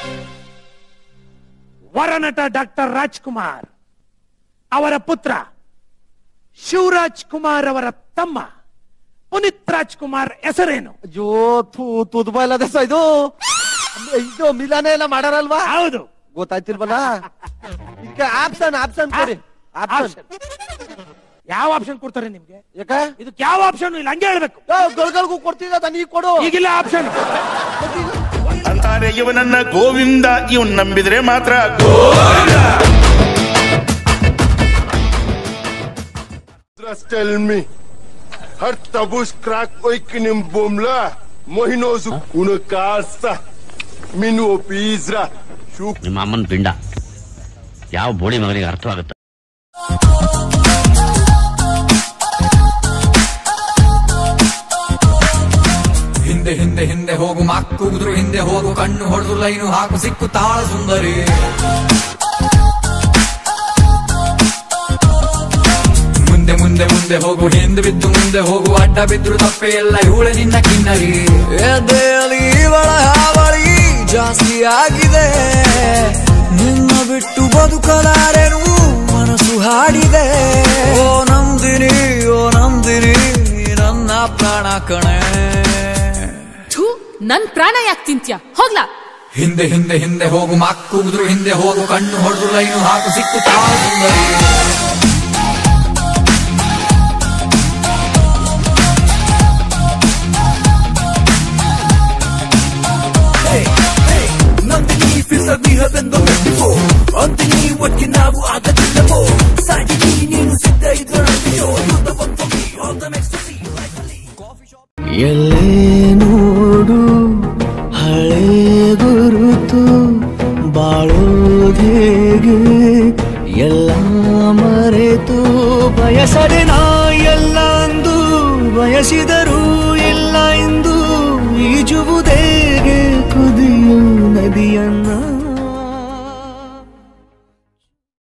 ವರನಟ doctor Rajkumar ಅವರ ಪುತ್ರ ಶಿವರಾಜ್ ಕುಮಾರ್ ಅವರ ತಮ್ಮ ಪುನೀತ್ ರಾಜ್ಕುಮಾರ್ ಹೆಸರೇನು ಅಯ್ಯೋ ಥೂ ತುದ್ ಬಾಯ್ಲ ದೇಶ ಇದು ಇದು ಮಿಲನ ಎಲ್ಲ ಮಾಡಾರಲ್ವಾ ಹೌದು ಗೊತ್ತಾಯ್ತಿಲ್ವಲ್ಲ ಈಗ ಆಪ್ಷನ್ ಆಪ್ಷನ್ ಕೊಡಿ ಆಪ್ಷನ್ ಯಾವ ಆಪ್ಷನ್ ಕೊಡ್ತಾರೆ ನಿಮ್ಗೆ ಯಾಕ ಇದಕ್ಕೆ ಯಾವ ಆಪ್ಷನ್ ಇಲ್ಲ ಹಂಗೆ ಹೇಳ್ಬೇಕು ಗಳ್ಗಳ್ಗೂ ಕೊಡ್ತಿದ್ದ ನೀ ಕೊಡು ಈಗಿಲ್ಲ ಆಪ್ಷನ್ ಅಂತಾರೆ ಇವನನ್ನ ಗೋವಿಂದ ಇವನ್ ನಂಬಿದ್ರೆ ಮಾತ್ರ Just tell me. Har tabus crack oikinim bomla. Mohinozu una casa. Minu pizra. Shuk ನಿಮ್ಮ ಅಮ್ಮನ ಪಿಂಡ ಯಾವ ಬೋಳಿ ಮಗನಿಗೆ ಅರ್ಥವಾಗುತ್ತೆ ಹಿಂದೆ ಹಿಂದೆ ಹಿಂದೆ ಹೋಗು ಮಕ್ಕುಗುದ್ರು ಹಿಂದೆ ಹೋಗು ಕಣ್ಣು ಹೊಡೆದು ಲೈನು ಹಾಕು ಸಿಕ್ಕು ತಾಳ ಸುಂದರಿ ಮುಂದೆ ಮುಂದೆ ಮುಂದೆ ಹೋಗು ಹಿಂದೆ ಬಿದ್ದು ಮುಂದೆ ಹೋಗು ಅಡ್ಡ ಬಿದ್ರು ತಪ್ಪೆ ಎಲ್ಲ ಇವಳೆ ನಿನ್ನ ಕಿನ್ನರಿ ಎದೆಯಲ್ಲಿ ಇವಳ ಹಾವಳಿ ಜಾಸ್ತಿ ಆಗಿದೆ ನಿನ್ನ ಬಿಟ್ಟು ಬದುಕಲಾರೆನು ಮನಸ್ಸು ಹಾಡಿದೆ ಓ ನಂದಿನಿ ಓ ನಂದಿನಿ ನನ್ನ ಪ್ರಾಣ ಕಣೆ ಥೂ ನನ್ ಪ್ರಾಣ ಯಾಕೆ ತಿಂತ್ಯ ಹೋಗ್ಲಾ ಹಿಂದೆ ಹಿಂದೆ ಹಿಂದೆ ಹೋಗು ಮಕ್ಕುಗುದ್ರು ಹಿಂದೆ ಹೋಗು ಕಣ್ಣು ಹೊಡೆದು ಲೈನು ಹಾಕು ಸಿಕ್ಕು ತಾಳ ಸುಂದರಿ ನಂದಿನಿ ಫಿಸದಿ ಹದೆಂದು ಮೆಟ್ಟಿಫೋ ಅಂತಿನಿ ಒಟ್ಟಿಗೆ ನಾವು ಆಗದಿಲ್ಲವೋ ಸಾಗಿನಿ ನೀನು ಸಿದ್ಧ ಇದರಲ್ಲಿ ಆಲ್ ದ ನೆಕ್ಸ್ಟ್ ಎಲ್ಲೇ ನೋಡು ಹಳೆ ಗುರುತು ಬಾಳೋದೇಗೆ ಎಲ್ಲ ಮರೆತು ಬಯಸದೆ ನಾ ಎಲ್ಲ ಅಂದು ಬಯಸಿದರೂ ಇಲ್ಲ ಎಂದು ಈಜುವುದೇಗೆ ಕುದಿಯು ನದಿಯನ್ನ